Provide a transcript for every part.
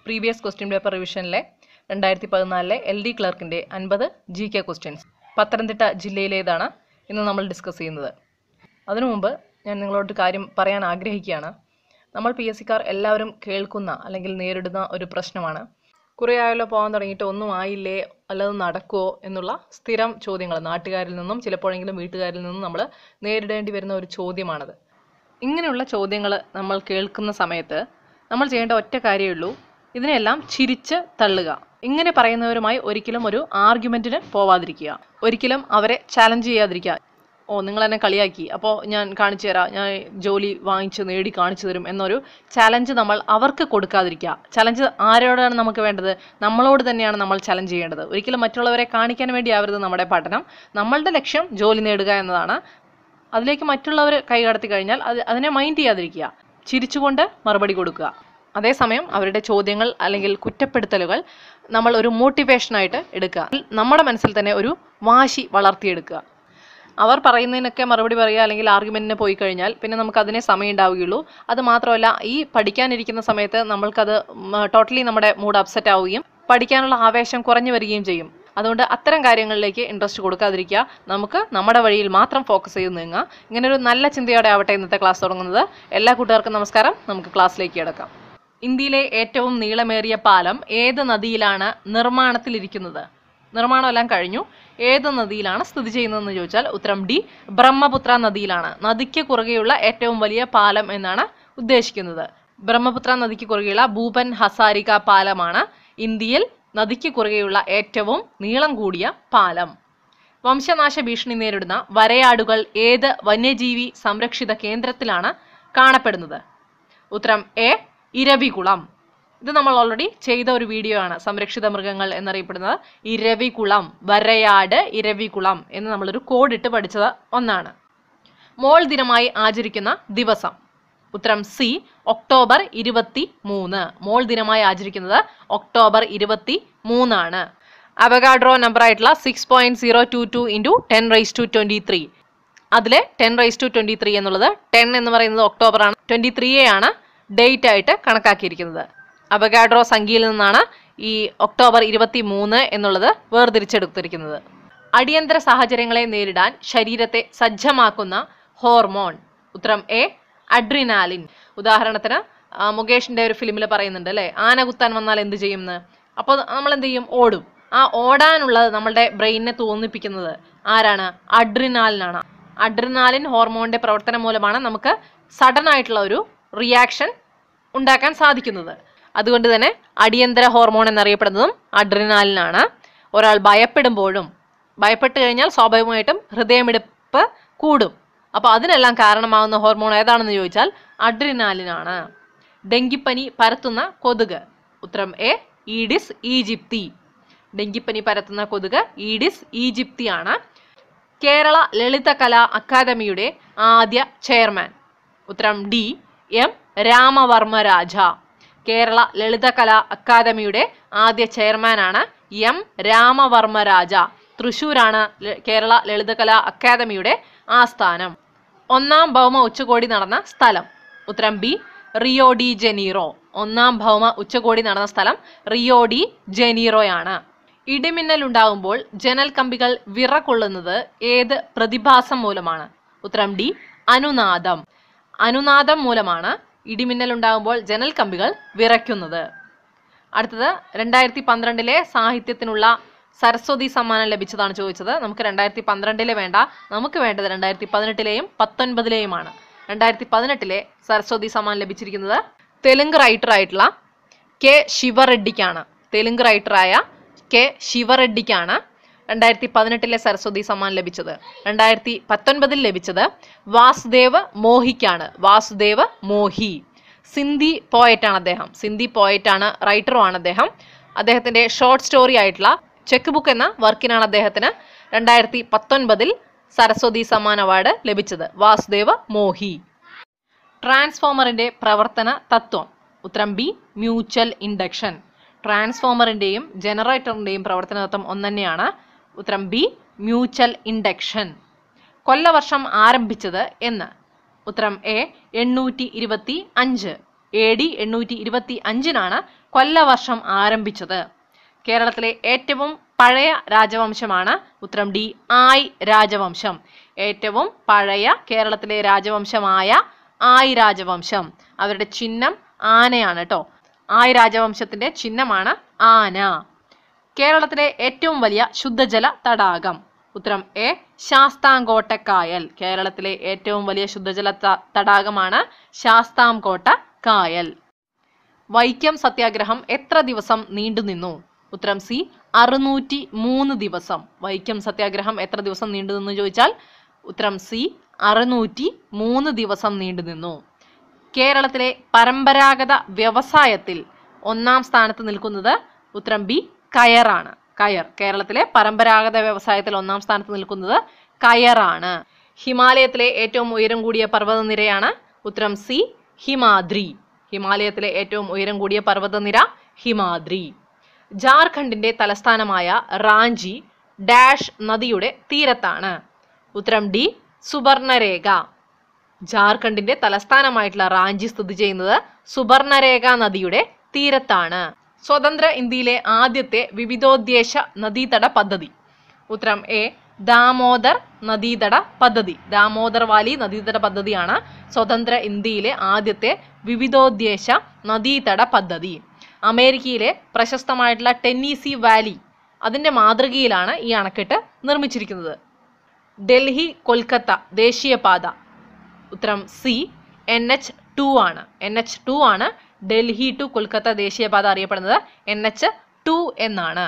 previous question paper റിവിഷനിലെ രണ്ടായിരത്തി പതിനാലിലെ L D ക്ലർക്കിൻ്റെ അൻപത് ജി കെ ക്വസ്റ്റ്യൻസ് പത്തനംതിട്ട ജില്ലയിലേതാണ് ഇന്ന് നമ്മൾ ഡിസ്കസ് ചെയ്യുന്നത് അതിനു മുമ്പ് ഞാൻ നിങ്ങളോട് കാര്യം പറയാൻ ആഗ്രഹിക്കുകയാണ് നമ്മൾ പി എസ് സിക്കാർ എല്ലാവരും കേൾക്കുന്ന അല്ലെങ്കിൽ നേരിടുന്ന ഒരു പ്രശ്നമാണ് കുറേ ആയല്ലോ പോകാൻ തുടങ്ങിയിട്ട് ഒന്നും ആയില്ലേ അല്ലത് നടക്കുമോ എന്നുള്ള സ്ഥിരം ചോദ്യങ്ങൾ നാട്ടുകാരിൽ നിന്നും ചിലപ്പോഴെങ്കിലും വീട്ടുകാരിൽ നിന്നും നമ്മൾ നേരിടേണ്ടി വരുന്ന ഒരു ചോദ്യമാണത് ഇങ്ങനെയുള്ള ചോദ്യങ്ങൾ നമ്മൾ കേൾക്കുന്ന സമയത്ത് നമ്മൾ ചെയ്യേണ്ട ഒറ്റ കാര്യമേ ഉള്ളൂ ഇതിനെല്ലാം ചിരിച്ച് തള്ളുക ഇങ്ങനെ പറയുന്നവരുമായി ഒരിക്കലും ഒരു ആർഗ്യുമെൻറ്റിന് പോവാതിരിക്കുക ഒരിക്കലും അവരെ ചാലഞ്ച് ചെയ്യാതിരിക്കുക ഓ നിങ്ങൾ എന്നെ കളിയാക്കി അപ്പോൾ ഞാൻ കാണിച്ചു തരാം ഞാൻ ജോലി വാങ്ങിച്ച് നേടി കാണിച്ചു തരും എന്നൊരു ചലഞ്ച് നമ്മൾ അവർക്ക് കൊടുക്കാതിരിക്കുക ചലഞ്ച് ആരോടാണ് നമുക്ക് വേണ്ടത് നമ്മളോട് തന്നെയാണ് നമ്മൾ ചലഞ്ച് ചെയ്യേണ്ടത് ഒരിക്കലും മറ്റുള്ളവരെ കാണിക്കാൻ വേണ്ടി ആവരുത് നമ്മുടെ പഠനം നമ്മളുടെ ലക്ഷ്യം ജോലി നേടുക എന്നതാണ് അതിലേക്ക് മറ്റുള്ളവർ കൈ കടത്തി കഴിഞ്ഞാൽ അത് അതിനെ മൈൻഡ് ചെയ്യാതിരിക്കുക ചിരിച്ചുകൊണ്ട് മറുപടി കൊടുക്കുക അതേസമയം അവരുടെ ചോദ്യങ്ങൾ അല്ലെങ്കിൽ കുറ്റപ്പെടുത്തലുകൾ നമ്മൾ ഒരു മോട്ടിവേഷനായിട്ട് എടുക്കുക നമ്മുടെ മനസ്സിൽ തന്നെ ഒരു വാശി വളർത്തിയെടുക്കുക അവർ പറയുന്നതിനൊക്കെ മറുപടി പറയുക അല്ലെങ്കിൽ ആർഗ്യുമെന്റിന് പോയി കഴിഞ്ഞാൽ പിന്നെ നമുക്ക് അതിനെ സമയം ഉണ്ടാവുകയുള്ളൂ അത് മാത്രമല്ല ഈ പഠിക്കാനിരിക്കുന്ന സമയത്ത് നമ്മൾക്കത് ടോട്ടലി നമ്മുടെ മൂഡ് അപ്സെറ്റ് ആവുകയും പഠിക്കാനുള്ള ആവേശം കുറഞ്ഞു വരികയും ചെയ്യും അതുകൊണ്ട് അത്തരം കാര്യങ്ങളിലേക്ക് ഇൻട്രസ്റ്റ് കൊടുക്കാതിരിക്കുക നമുക്ക് നമ്മുടെ വഴിയിൽ മാത്രം ഫോക്കസ് ചെയ്ത് നീങ്ങുക ഇങ്ങനെ ഒരു നല്ല ചിന്തയോടെ ആവട്ടെ ഇന്നത്തെ ക്ലാസ് തുടങ്ങുന്നത് എല്ലാ കൂട്ടുകാർക്കും നമസ്കാരം നമുക്ക് ക്ലാസ്സിലേക്ക് കിടക്കാം ഇന്ത്യയിലെ ഏറ്റവും നീളമേറിയ പാലം ഏത് നദിയിലാണ് നിർമ്മാണത്തിലിരിക്കുന്നത് നിർമ്മാണം എല്ലാം കഴിഞ്ഞു ഏത് നദിയിലാണ് സ്ഥിതി ചെയ്യുന്നതെന്ന് ചോദിച്ചാൽ ഉത്തരം ഡി ബ്രഹ്മപുത്ര നദിയിലാണ് നദിക്ക് കുറുകെയുള്ള ഏറ്റവും വലിയ പാലം എന്നാണ് ഉദ്ദേശിക്കുന്നത് ബ്രഹ്മപുത്ര നദിക്ക് കുറുകെയുള്ള ഭൂപൻ ഹസാരിക പാലമാണ് ഇന്ത്യയിൽ നദിക്ക് കുറുകെയുള്ള ഏറ്റവും നീളം കൂടിയ പാലം വംശനാശ ഭീഷണി നേരിടുന്ന വരയാടുകൾ ഏത് വന്യജീവി സംരക്ഷിത കേന്ദ്രത്തിലാണ് കാണപ്പെടുന്നത് ഉത്തരം എ ഇരവികുളം ഇത് നമ്മൾ ഓൾറെഡി ചെയ്ത ഒരു വീഡിയോ ആണ് സംരക്ഷിത മൃഗങ്ങൾ എന്നറിയപ്പെടുന്നത് ഇരവികുളം വരയാട് ഇരവികുളം എന്ന് നമ്മളൊരു കോഡിട്ട് പഠിച്ചത് ഒന്നാണ് മോൾ ദിനമായി ആചരിക്കുന്ന ദിവസം ഉത്തരം സി ഒക്ടോബർ ഇരുപത്തി മൂന്ന് മോൾ ദിനമായി ആചരിക്കുന്നത് ഒക്ടോബർ ഇരുപത്തി മൂന്നാണ് അവഗാഡ്രോ നമ്പർ ആയിട്ടുള്ള six point zero two two into ten raise to twenty three അതിലെ ten raise to twenty three എന്നുള്ളത് ടെൻ എന്ന് പറയുന്നത് ഒക്ടോബർ ആണ് ട്വൻറ്റി ത്രീയെ ആണ് ഡേറ്റ് ആയിട്ട് കണക്കാക്കിയിരിക്കുന്നത് അവഗാഡ്രോ സംഖ്യയിൽ നിന്നാണ് ഈ ഒക്ടോബർ ഇരുപത്തി മൂന്ന് എന്നുള്ളത് വേർതിരിച്ചെടുത്തിരിക്കുന്നത് അടിയന്തര സാഹചര്യങ്ങളെ നേരിടാൻ ശരീരത്തെ സജ്ജമാക്കുന്ന ഹോർമോൺ ഉത്തരം എ അഡ്രിനാലിൻ ഉദാഹരണത്തിന് ആ, മുകേഷിന്റെ ഒരു ഫിലിമിൽ പറയുന്നുണ്ട് അല്ലേ ആന കുത്താൻ വന്നാൽ എന്ത് ചെയ്യുമെന്ന് അപ്പോൾ നമ്മൾ എന്ത് ചെയ്യും ഓടും ആ ഓടാനുള്ളത് നമ്മളുടെ ബ്രെയിനിനെ തോന്നിപ്പിക്കുന്നത് ആരാണ് അഡ്രിനാലിനാണ് അഡ്രിനാലിൻ ഹോർമോണിന്റെ പ്രവർത്തനം മൂലമാണ് നമുക്ക് സഡൻ ആയിട്ടുള്ള ഒരു റിയാക്ഷൻ ഉണ്ടാക്കാൻ സാധിക്കുന്നത് അതുകൊണ്ട് തന്നെ അടിയന്തര ഹോർമോൺ എന്നറിയപ്പെടുന്നതും അഡ്രിനാലിനാണ് ഒരാൾ ഭയപ്പെടുമ്പോഴും ഭയപ്പെട്ട് കഴിഞ്ഞാൽ സ്വാഭാവികമായിട്ടും ഹൃദയമിടിപ്പ് കൂടും അപ്പോൾ അതിനെല്ലാം കാരണമാകുന്ന ഹോർമോൺ ഏതാണെന്ന് ചോദിച്ചാൽ അഡ്രിനാലിനാണ് ഡെങ്കിപ്പനി പരത്തുന്ന കൊതുക് ഉത്തരം എ ഈഡിസ് ഈജിപ്തി ഡെങ്കിപ്പനി പരത്തുന്ന കൊതുക് ഈഡിസ് ഈജിപ്തിയാണ് കേരള ലളിതകലാ അക്കാദമിയുടെ ആദ്യ ചെയർമാൻ ഉത്തരം ഡി എം രാമവർമ്മ രാജ കേരള ലളിതകലാ അക്കാദമിയുടെ ആദ്യ ചെയർമാനാണ് എം രാമവർമ്മ രാജ തൃശൂരാണ് ല- കേരള ലളിതകലാ അക്കാദമിയുടെ ആസ്ഥാനം ഒന്നാം ഭൗമ ഉച്ചകോടി നടന്ന സ്ഥലം ഉത്തരം ബി റിയോ ഡി ജനീറോ ഒന്നാം ഭൗമ ഉച്ചകോടി നടന്ന സ്ഥലം റിയോ ഡി ജനീറോയാണ് ഇടിമിന്നൽ ഉണ്ടാകുമ്പോൾ ജനൽ കമ്പികൾ വിറകൊള്ളുന്നത് ഏത് പ്രതിഭാസം മൂലമാണ് ഉത്തരം ഡി അനുനാദം അനുനാദം മൂലമാണ് ഇടിമിന്നൽ ഉണ്ടാകുമ്പോൾ ജനൽ കമ്പികൾ വിറയ്ക്കുന്നത് അടുത്തത് രണ്ടായിരത്തി പന്ത്രണ്ടിലെ സാഹിത്യത്തിനുള്ള സരസ്വതി സമ്മാനം ലഭിച്ചതാണ് ചോദിച്ചത് നമുക്ക് രണ്ടായിരത്തി പന്ത്രണ്ടിലെ വേണ്ട നമുക്ക് വേണ്ടത് രണ്ടായിരത്തി പതിനെട്ടിലെയും പത്തൊൻപതിലെയുമാണ് രണ്ടായിരത്തി പതിനെട്ടിലെ സരസ്വതി സമ്മാനം ലഭിച്ചിരിക്കുന്നത് തെലുങ്ക് റൈറ്റർ ആയിട്ടുള്ള കെ ശിവറെഡ്ഡിക്കാണ് തെലുങ്ക് റൈറ്ററായ കെ ശിവറെഡ്ഡിക്കാണ് രണ്ടായിരത്തി പതിനെട്ടിലെ സരസ്വതി സമ്മാനം ലഭിച്ചത് രണ്ടായിരത്തി പത്തൊൻപതിൽ ലഭിച്ചത് വാസുദേവ് മോഹിക്കാണ് വാസുദേവ് മോഹി സിന്ധി പോയറ്റാണ് അദ്ദേഹം സിന്ധി പോയറ്റാണ് റൈറ്ററുമാണ് അദ്ദേഹം അദ്ദേഹത്തിന്റെ ഷോർട്ട് സ്റ്റോറി ആയിട്ടുള്ള ചെക്ക് ബുക്ക് എന്ന വർക്കിനാണ് അദ്ദേഹത്തിന് രണ്ടായിരത്തി പത്തൊൻപതിൽ സരസ്വതി സമ്മാൻ അവാർഡ് ലഭിച്ചത് വാസുദേവ് മോഹി ട്രാൻസ്ഫോമറിന്റെ പ്രവർത്തന തത്വം ഉത്തരം ബി മ്യൂച്വൽ ഇൻഡക്ഷൻ ട്രാൻസ്ഫോമറിന്റെയും ജനറേറ്ററിന്റെയും പ്രവർത്തന തത്വം ഒന്നുതന്നെയാണ് ഉത്തരം ബി മ്യൂച്വൽ ഇൻഡക്ഷൻ കൊല്ലവർഷം ആരംഭിച്ചത് എന്ന് ഉത്തരം എ എണ്ണൂറ്റി ഇരുപത്തി അഞ്ച് എ ഡി എണ്ണൂറ്റി ഇരുപത്തി അഞ്ചിനാണ് കൊല്ലവർഷം ആരംഭിച്ചത് കേരളത്തിലെ ഏറ്റവും പഴയ രാജവംശമാണ് ഉത്തരം ഡി ആയ് രാജവംശം ഏറ്റവും പഴയ കേരളത്തിലെ രാജവംശമായ ആയ് രാജവംശം അവരുടെ ചിഹ്നം ആനയാണ് കേട്ടോ ആയ് രാജവംശത്തിന്റെ ചിഹ്നമാണ് ആന കേരളത്തിലെ ഏറ്റവും വലിയ ശുദ്ധജല തടാകം ഉത്തരം എ ശാസ്താംകോട്ടക്കായൽ കേരളത്തിലെ ഏറ്റവും വലിയ ശുദ്ധജല ത- തടാകമാണ് ശാസ്താംകോട്ട കായൽ വൈക്കം സത്യാഗ്രഹം എത്ര ദിവസം നീണ്ടുനിന്നു ഉത്തരം സി അറുന്നൂറ്റി മൂന്ന് ദിവസം വൈക്കം സത്യാഗ്രഹം എത്ര ദിവസം നീണ്ടുനിന്നു ചോദിച്ചാൽ ഉത്തരം സി അറുന്നൂറ്റി മൂന്ന് ദിവസം നീണ്ടുനിന്നു കേരളത്തിലെ പരമ്പരാഗത വ്യവസായത്തിൽ ഒന്നാം സ്ഥാനത്ത് നിൽക്കുന്നത് ഉത്തരം ബി കയറാണ് കയർ കേരളത്തിലെ പരമ്പരാഗത വ്യവസായത്തിൽ ഒന്നാം സ്ഥാനത്ത് നിൽക്കുന്നത് കയറാണ് ഹിമാലയത്തിലെ ഏറ്റവും ഉയരം കൂടിയ പർവ്വതനിരയാണ് ഉത്തരം സി ഹിമാദ്രി ഹിമാലയത്തിലെ ഏറ്റവും ഉയരം കൂടിയ പർവ്വതനിര ഹിമാദ്രി ജാർഖണ്ഡിന്റെ തലസ്ഥാനമായ റാഞ്ചി ഡാഷ് നദിയുടെ തീരത്താണ് ഉത്തരം ഡി സുവർണരേഖ ജാർഖണ്ഡിന്റെ തലസ്ഥാനമായിട്ടുള്ള റാഞ്ചി സ്ഥിതി ചെയ്യുന്നത് സുവർണരേഖ നദിയുടെ തീരത്താണ് സ്വതന്ത്ര ഇന്ത്യയിലെ ആദ്യത്തെ വിവിധോദ്ദേശ നദീതട പദ്ധതി ഉത്തരം എ ദാമോദർ നദീതട പദ്ധതി ദാമോദർ വാലി നദീതട പദ്ധതിയാണ് സ്വതന്ത്ര ഇന്ത്യയിലെ ആദ്യത്തെ വിവിധോദ്ദേശ നദീതട പദ്ധതി അമേരിക്കയിലെ പ്രശസ്തമായിട്ടുള്ള ടെന്നീസി വാലി അതിന്റെ മാതൃകയിലാണ് ഈ അണക്കെട്ട് നിർമ്മിച്ചിരിക്കുന്നത് ഡൽഹി കൊൽക്കത്ത ദേശീയപാത ഉത്തരം സി എൻ എച്ച് ടു ആണ് എൻ എച്ച് ടു ആണ് ഡൽഹി ടു കൊൽക്കത്ത ദേശീയപാത അറിയപ്പെടുന്നത് എൻ എച്ച് ടു എന്നാണ്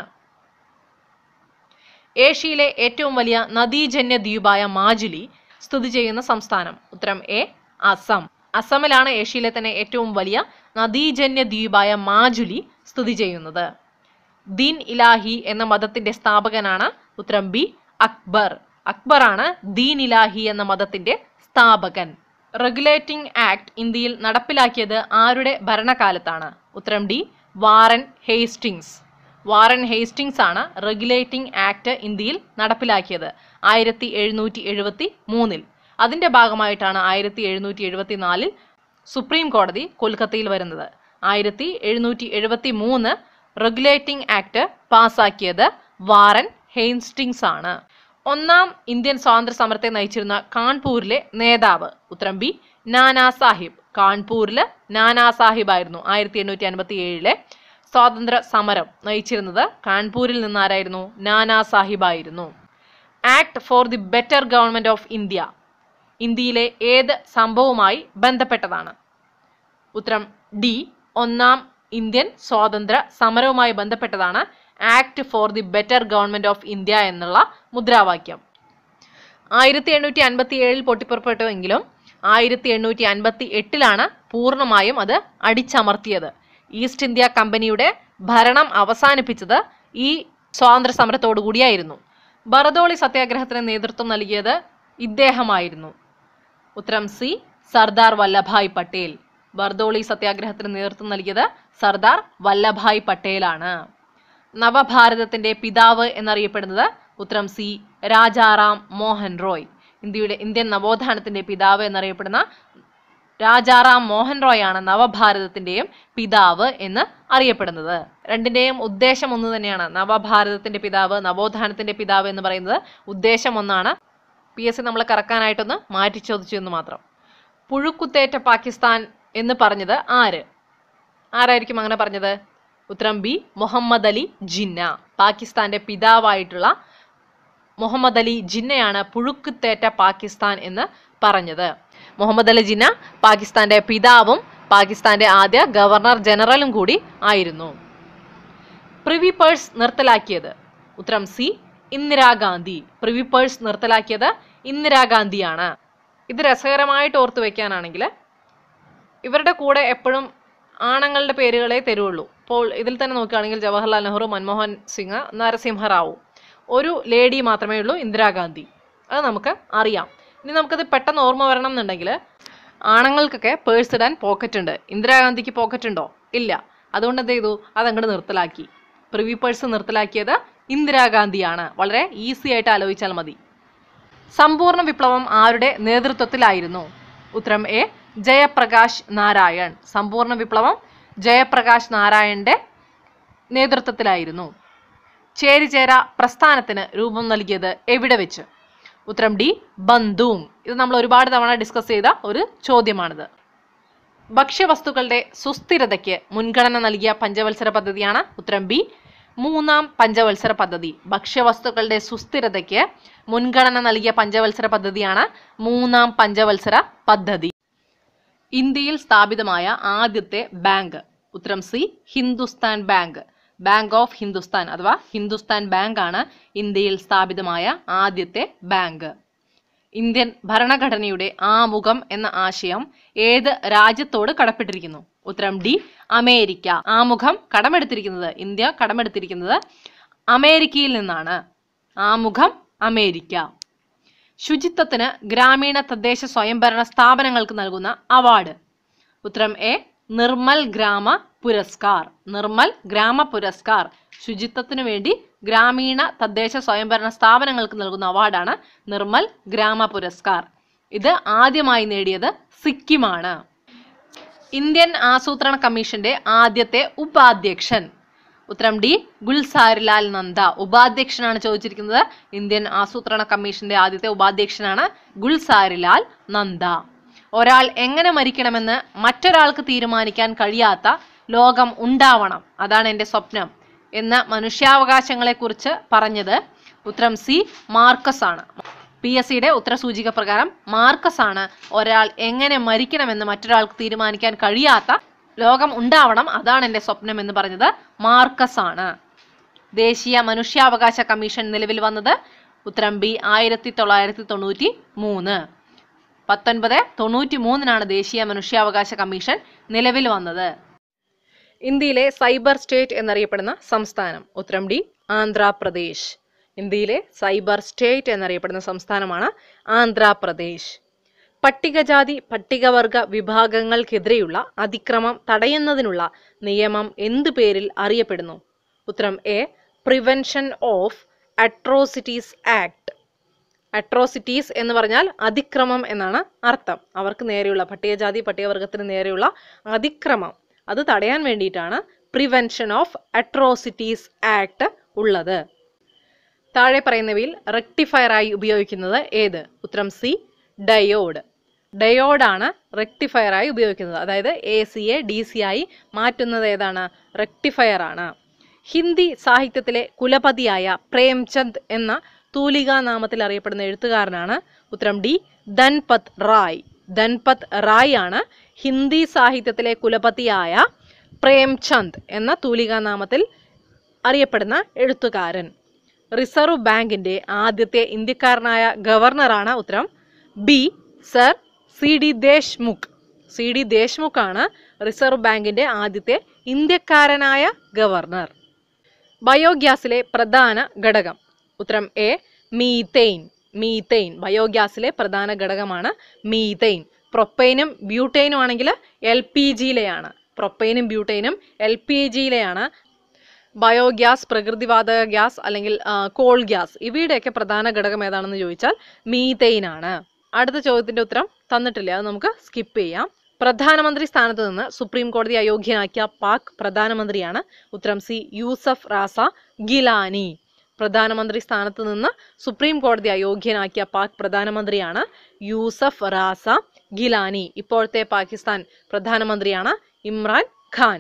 ഏഷ്യയിലെ ഏറ്റവും വലിയ നദീജന്യ ദ്വീപായ മാജുലി സ്ഥിതി ചെയ്യുന്ന സംസ്ഥാനം ഉത്തരം എ അസം അസമിലാണ് ഏഷ്യയിലെ തന്നെ ഏറ്റവും വലിയ നദീജന്യ ദ്വീപായ മാജുലി സ്ഥിതി ചെയ്യുന്നത് ദീൻ ഇലാഹി എന്ന മതത്തിന്റെ സ്ഥാപകനാണ് ഉത്തരം ബി അക്ബർ അക്ബറാണ് ദീൻ ഇലാഹി എന്ന മതത്തിന്റെ സ്ഥാപകൻ റെഗുലേറ്റിംഗ് ആക്ട് ഇന്ത്യയിൽ നടപ്പിലാക്കിയത് ആരുടെ ഭരണകാലത്താണ് ഉത്തരം D Warren Hastings Warren Hastings ആണ് റെഗുലേറ്റിംഗ് ആക്ട് ഇന്ത്യയിൽ നടപ്പിലാക്കിയത് ആയിരത്തി എഴുന്നൂറ്റി എഴുപത്തി മൂന്നിൽ അതിന്റെ ഭാഗമായിട്ടാണ് ആയിരത്തി എഴുന്നൂറ്റി എഴുപത്തി നാലിൽ സുപ്രീം കോടതി കൊൽക്കത്തയിൽ വരുന്നത് ആയിരത്തി എഴുന്നൂറ്റി എഴുപത്തി മൂന്ന് റെഗുലേറ്റിംഗ് ആക്ട് പാസാക്കിയത് വാറൻ ഹെയ്ൻസ്റ്റിങ്സ് ആണ് ഒന്നാം ഇന്ത്യൻ സ്വാതന്ത്ര്യ സമരത്തെ നയിച്ചിരുന്ന കാൺപൂരിലെ നേതാവ് ഉത്തരം ബി നാനാ സാഹിബ് കാൺപൂരില് നാനാ സാഹിബ് ആയിരുന്നു ആയിരത്തി എണ്ണൂറ്റി അൻപത്തി ഏഴിലെ സ്വാതന്ത്ര്യ സമരം നയിച്ചിരുന്നത് കാൺപൂരിൽ നിന്നാരായിരുന്നു നാനാ സാഹിബ് ആയിരുന്നു act for the better government of India ഇന്ത്യയിലെ ഏത് സംഭവവുമായി ബന്ധപ്പെട്ടതാണ് ഉത്തരം ഡി ഒന്നാം ഇന്ത്യൻ സ്വാതന്ത്ര്യ സമരവുമായി ബന്ധപ്പെട്ടതാണ് act for the better government of India എന്നുള്ള മുദ്രാവാക്യം ആയിരത്തി എണ്ണൂറ്റി അൻപത്തി ഏഴിൽ പൊട്ടിപ്പുറപ്പെട്ടുവെങ്കിലും ആയിരത്തി എണ്ണൂറ്റി അൻപത്തി എട്ടിലാണ് പൂർണ്ണമായും അത് അടിച്ചമർത്തിയത് ഈസ്റ്റ് ഇന്ത്യ കമ്പനിയുടെ ഭരണം അവസാനിപ്പിച്ചത് ഈ സ്വാതന്ത്ര്യ സമരത്തോടു കൂടിയായിരുന്നു ബറദോളി സത്യാഗ്രഹത്തിന് നേതൃത്വം നൽകിയത് ഇദ്ദേഹമായിരുന്നു ഉത്തരം സി സർദാർ വല്ലഭായ് പട്ടേൽ ബർദോളി സത്യാഗ്രഹത്തിന് നേതൃത്വം നൽകിയത് സർദാർ വല്ലഭായ് പട്ടേലാണ് നവഭാരതത്തിന്റെ പിതാവ് എന്നറിയപ്പെടുന്നത് ഉത്തരം സി രാജാറാം മോഹൻ റോയ് ഇന്ത്യയുടെ ഇന്ത്യൻ നവോത്ഥാനത്തിന്റെ പിതാവ് എന്നറിയപ്പെടുന്ന രാജാറാം മോഹൻ റോയ് ആണ് നവഭാരതത്തിന്റെയും പിതാവ് എന്ന് അറിയപ്പെടുന്നത് രണ്ടിന്റെയും ഉദ്ദേശം ഒന്ന് തന്നെയാണ് നവഭാരതത്തിന്റെ പിതാവ് നവോത്ഥാനത്തിന്റെ പിതാവ് എന്ന് പറയുന്നത് ഉദ്ദേശം ഒന്നാണ് പി എസ് സി നമ്മൾ കറക്കാനായിട്ടൊന്ന് മാറ്റി ചോദിച്ചു എന്ന് മാത്രം പുഴുക്കുത്തേറ്റ പാകിസ്ഥാൻ എന്ന് പറഞ്ഞത് ആര് ആരായിരിക്കും അങ്ങനെ പറഞ്ഞത് ഉത്തരം ബി മുഹമ്മദ് അലി ജിന്ന പാകിസ്ഥാന്റെ പിതാവായിട്ടുള്ള മുഹമ്മദ് അലി ജിന്നയാണ് പുഴുക്കുത്തേറ്റ പാകിസ്ഥാൻ എന്ന് പറഞ്ഞത് മുഹമ്മദ് അലി ജിന്ന പാകിസ്ഥാന്റെ പിതാവും പാകിസ്ഥാന്റെ ആദ്യ ഗവർണർ ജനറലും കൂടി ആയിരുന്നു പ്രിവി പേഴ്സ് നിർത്തലാക്കിയത് ഉത്തരം സി ഇന്ദിരാഗാന്ധി പ്രിവി പേഴ്സ് നിർത്തലാക്കിയത് ഇന്ദിരാഗാന്ധിയാണ് ഇത് രസകരമായിട്ട് ഓർത്തു വെക്കാനാണെങ്കിൽ ഇവരുടെ കൂടെ എപ്പോഴും ആണുങ്ങളുടെ പേരുകളെ തരുള്ളൂ ഇപ്പോൾ ഇതിൽ തന്നെ നോക്കുകയാണെങ്കിൽ ജവഹർലാൽ നെഹ്റു മൻമോഹൻ സിംഗ് നരസിംഹറാവു ഒരു ലേഡി മാത്രമേ ഉള്ളൂ ഇന്ദിരാഗാന്ധി അത് നമുക്ക് അറിയാം ഇനി നമുക്കത് പെട്ടെന്ന് ഓർമ്മ വരണം എന്നുണ്ടെങ്കിൽ ആണുങ്ങൾക്കൊക്കെ പേഴ്സ് ഇടാൻ പോക്കറ്റ് ഉണ്ട് ഇന്ദിരാഗാന്ധിക്ക് പോക്കറ്റ് ഉണ്ടോ ഇല്ല അതുകൊണ്ട് എന്ത് ചെയ്തു അതങ്ങോട്ട് നിർത്തലാക്കി പ്രിവി പേഴ്സ് നിർത്തലാക്കിയത് ഇന്ദിരാഗാന്ധിയാണ് വളരെ ഈസി ആയിട്ട് ആലോചിച്ചാൽ മതി സമ്പൂർണ്ണ വിപ്ലവം ആരുടെ നേതൃത്വത്തിലായിരുന്നു ഉത്തരം എ ജയപ്രകാശ് നാരായൺ സമ്പൂർണ്ണ വിപ്ലവം ജയപ്രകാശ് നാരായണന്റെ നേതൃത്വത്തിലായിരുന്നു ചേരിചേര പ്രസ്ഥാനത്തിന് രൂപം നൽകിയത് എവിടെ വെച്ച് ഉത്തരം ഡി ബന്ദൂങ് ഇത് നമ്മൾ ഒരുപാട് തവണ ഡിസ്കസ് ചെയ്ത ഒരു ചോദ്യമാണിത് ഭക്ഷ്യവസ്തുക്കളുടെ സുസ്ഥിരതയ്ക്ക് മുൻഗണന നൽകിയ പഞ്ചവത്സര പദ്ധതിയാണ് ഉത്തരം ബി മൂന്നാം പഞ്ചവത്സര പദ്ധതി ഭക്ഷ്യവസ്തുക്കളുടെ സുസ്ഥിരതയ്ക്ക് മുൻഗണന നൽകിയ പഞ്ചവത്സര പദ്ധതിയാണ് മൂന്നാം പഞ്ചവത്സര പദ്ധതി ഇന്ത്യയിൽ സ്ഥാപിതമായ ആദ്യത്തെ ബാങ്ക് ഉത്തരം C Hindustan bank bank of Hindustan അഥവാ ഹിന്ദുസ്ഥാൻ ബാങ്ക് ആണ് ഇന്ത്യയിൽ സ്ഥാപിതമായ ആദ്യത്തെ ബാങ്ക് ഇന്ത്യൻ ഭരണഘടനയുടെ ആമുഖം എന്ന ആശയം ഏത് രാജ്യത്തോട് കടപ്പെട്ടിരിക്കുന്നു ഉത്തരം ഡി അമേരിക്ക ആമുഖം കടമെടുത്തിരിക്കുന്നത് ഇന്ത്യ കടമെടുത്തിരിക്കുന്നത് അമേരിക്കയിൽ നിന്നാണ് ആമുഖം അമേരിക്ക ശുചിത്വത്തിന് ഗ്രാമീണ തദ്ദേശ സ്വയംഭരണ സ്ഥാപനങ്ങൾക്ക് നൽകുന്ന അവാർഡ് ഉത്തരം എ നിർമ്മൽ ഗ്രാമ പുരസ്കാർ നിർമ്മൽ ഗ്രാമ പുരസ്കാർ ശുചിത്വത്തിനു വേണ്ടി ഗ്രാമീണ തദ്ദേശ സ്വയംഭരണ സ്ഥാപനങ്ങൾക്ക് നൽകുന്ന അവാർഡാണ് നിർമ്മൽ ഗ്രാമ പുരസ്കാർ ഇത് ആദ്യമായി നേടിയത് സിക്കിമാണ് ഇന്ത്യൻ ആസൂത്രണ കമ്മീഷന്റെ ആദ്യത്തെ ഉപാധ്യക്ഷൻ ഉത്തരം ഡി ഗുൽസാരിലാൽ നന്ദ ഉപാധ്യക്ഷനാണ് ചോദിച്ചിരിക്കുന്നത് ഇന്ത്യൻ ആസൂത്രണ കമ്മീഷന്റെ ആദ്യത്തെ ഉപാധ്യക്ഷനാണ് ഗുൽസാരിലാൽ നന്ദ ഒരാൾ എങ്ങനെ മരിക്കണമെന്ന് മറ്റൊരാൾക്ക് തീരുമാനിക്കാൻ കഴിയാത്ത ലോകം ഉണ്ടാവണം അതാണ് എൻ്റെ സ്വപ്നം എന്ന മനുഷ്യാവകാശങ്ങളെക്കുറിച്ച് പറഞ്ഞത് ഉത്തരം സി മാർക്കസ് ആണ് പി എസ് സിയുടെ ഉത്തരസൂചിക പ്രകാരം മാർക്കസ് ആണ് ഒരാൾ എങ്ങനെ മരിക്കണമെന്ന് മറ്റൊരാൾക്ക് തീരുമാനിക്കാൻ കഴിയാത്ത ലോകം ഉണ്ടാവണം അതാണ് എൻ്റെ സ്വപ്നം എന്ന് പറഞ്ഞത് മാർക്കസ് ആണ് ദേശീയ മനുഷ്യാവകാശ കമ്മീഷൻ നിലവിൽ വന്നത് ഉത്തരം ബി ആയിരത്തി തൊള്ളായിരത്തി തൊണ്ണൂറ്റി മൂന്ന് പത്തൊൻപത് തൊണ്ണൂറ്റി മൂന്നിനാണ് ദേശീയ മനുഷ്യാവകാശ കമ്മീഷൻ നിലവിൽ വന്നത് ഇന്ത്യയിലെ സൈബർ സ്റ്റേറ്റ് എന്നറിയപ്പെടുന്ന സംസ്ഥാനം ഉത്തരം ഡി ആന്ധ്രാപ്രദേശ് ഇന്ത്യയിലെ സൈബർ സ്റ്റേറ്റ് എന്നറിയപ്പെടുന്ന സംസ്ഥാനമാണ് ആന്ധ്രാപ്രദേശ് പട്ടികജാതി പട്ടികവർഗ വിഭാഗങ്ങൾക്കെതിരെയുള്ള അതിക്രമം തടയുന്നതിനുള്ള നിയമം എന്തു പേരിൽ അറിയപ്പെടുന്നു ഉത്തരം A prevention of atrocities act atrocities എന്ന് പറഞ്ഞാൽ അതിക്രമം എന്നാണ് അർത്ഥം അവർക്ക് നേരെയുള്ള പട്ടികജാതി പട്ടികവർഗത്തിന് നേരെയുള്ള അതിക്രമം അത് തടയാൻ വേണ്ടിയിട്ടാണ് പ്രിവെൻഷൻ ഓഫ് അട്രോസിറ്റീസ് ആക്ട് ഉള്ളത് താഴെ പറയുന്നവയിൽ റെക്ടിഫയറായി ഉപയോഗിക്കുന്നത് ഏത് ഉത്തരം സി ഡയോഡ് ഡയോഡാണ് റെക്ടിഫയറായി ഉപയോഗിക്കുന്നത് അതായത് A C A D C ആയി മാറ്റുന്നത് ഏതാണ് റെക്ടിഫയർ ആണ് ഹിന്ദി സാഹിത്യത്തിലെ കുലപതിയായ പ്രേംചന്ദ് എന്ന തൂലികാ നാമത്തിൽ അറിയപ്പെടുന്ന എഴുത്തുകാരനാണ് ഉത്തരം ഡി ധൻപത് റായ് ധൻപത് റായ് ആണ് ഹിന്ദി സാഹിത്യത്തിലെ കുലപതിയായ പ്രേംചന്ദ് എന്ന തൂലികാ നാമത്തിൽ അറിയപ്പെടുന്ന എഴുത്തുകാരൻ റിസർവ് ബാങ്കിന്റെ ആദ്യത്തെ ഇന്ത്യക്കാരനായ ഗവർണറാണ് ഉത്തരം B sir C D Deshmukh C D Deshmukh ആണ് റിസർവ് ബാങ്കിന്റെ ആദ്യത്തെ ഇന്ത്യക്കാരനായ ഗവർണർ ബയോഗ്യാസിലെ പ്രധാന ഘടകം ഉത്തരം എ മീതെയിൻ മീതെയിൻ ബയോഗ്യാസിലെ പ്രധാന ഘടകമാണ് മീതെയിൻ പ്രൊപ്പൈനും ബ്യൂട്ടൈനും ആണെങ്കിൽ എൽ പി ജിയിലെയാണ് പ്രൊപ്പൈനും ബ്യൂട്ടൈനും എൽ പി ജിയിലെയാണ് ബയോഗ്യാസ് പ്രകൃതിവാതക ഗ്യാസ് അല്ലെങ്കിൽ ആ, കോൾ ഗ്യാസ് ഇവയുടെയൊക്കെ പ്രധാന ഘടകം ഏതാണെന്ന് ചോദിച്ചാൽ മീതെയിൻ ആണ് അടുത്ത ചോദ്യത്തിന്റെ ഉത്തരം തന്നിട്ടില്ല അത് നമുക്ക് സ്കിപ്പ് ചെയ്യാം പ്രധാനമന്ത്രി സ്ഥാനത്ത് നിന്ന് സുപ്രീം കോടതി അയോഗ്യനാക്കിയ പാക് പ്രധാനമന്ത്രിയാണ് ഉത്തരം സി യൂസഫ് റാസ ഗിലാനി പ്രധാനമന്ത്രി സ്ഥാനത്ത് നിന്ന് സുപ്രീം കോടതി അയോഗ്യനാക്കിയ പാക് പ്രധാനമന്ത്രിയാണ് യൂസഫ് റാസ ഗിലാനി ഇപ്പോഴത്തെ പാകിസ്ഥാൻ പ്രധാനമന്ത്രിയാണ് ഇമ്രാൻ ഖാൻ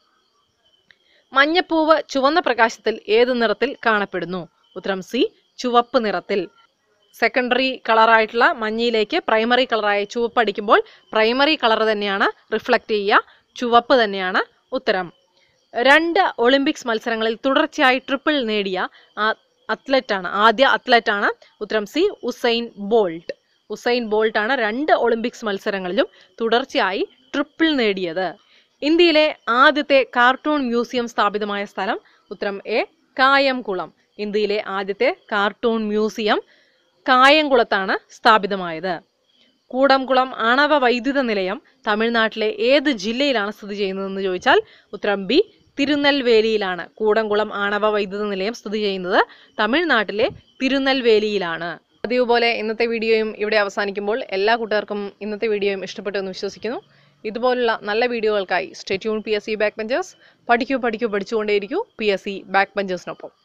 മഞ്ഞപ്പൂവ് ചുവന്ന പ്രകാശത്തിൽ ഏത് നിറത്തിൽ കാണപ്പെടുന്നു ഉത്തരം സി ചുവപ്പ് നിറത്തിൽ സെക്കൻഡറി കളറായിട്ടുള്ള മഞ്ഞയിലേക്ക് പ്രൈമറി കളറായ ചുവപ്പ് അടിക്കുമ്പോൾ പ്രൈമറി കളർ തന്നെയാണ് റിഫ്ലക്റ്റ് ചെയ്യുക ചുവപ്പ് തന്നെയാണ് ഉത്തരം രണ്ട് ഒളിമ്പിക്സ് മത്സരങ്ങളിൽ തുടർച്ചയായി ട്രിപ്പിൾ നേടിയ ആ- അത്ലറ്റാണ് ആദ്യ അത്ലറ്റാണ് ഉത്തരം C Usain Bolt Usain Bolt ആണ് രണ്ട് ഒളിമ്പിക്സ് മത്സരങ്ങളിലും തുടർച്ചയായി ട്രിപ്പിൾ നേടിയത് ഇന്ത്യയിലെ ആദ്യത്തെ കാർട്ടൂൺ മ്യൂസിയം സ്ഥാപിതമായ സ്ഥലം ഉത്തരം എ കായംകുളം ഇന്ത്യയിലെ ആദ്യത്തെ കാർട്ടൂൺ മ്യൂസിയം കായംകുളത്താണ് സ്ഥാപിതമായത് കൂടംകുളം ആണവ വൈദ്യുത നിലയം തമിഴ്നാട്ടിലെ ഏത് ജില്ലയിലാണ് സ്ഥിതി ചെയ്യുന്നതെന്ന് ചോദിച്ചാൽ ഉത്തരം ബി തിരുനെൽവേലിയിലാണ് കൂടംകുളം ആണവ വൈദ്യുത നിലയം സ്ഥിതി ചെയ്യുന്നത് തമിഴ്നാട്ടിലെ തിരുനെൽവേലിയിലാണ് പതിവ് പോലെ ഇന്നത്തെ വീഡിയോയും ഇവിടെ അവസാനിക്കുമ്പോൾ എല്ലാ കൂട്ടുകാർക്കും ഇന്നത്തെ വീഡിയോയും ഇഷ്ടപ്പെട്ടു എന്ന് വിശ്വസിക്കുന്നു ഇതുപോലുള്ള നല്ല വീഡിയോകൾക്കായി stay tune P S C back benchers പഠിക്കൂ പഠിക്കൂ പഠിച്ചുകൊണ്ടേയിരിക്കൂ പി എസ് സി ബാക്ക് ബെഞ്ചേഴ്സിനൊപ്പം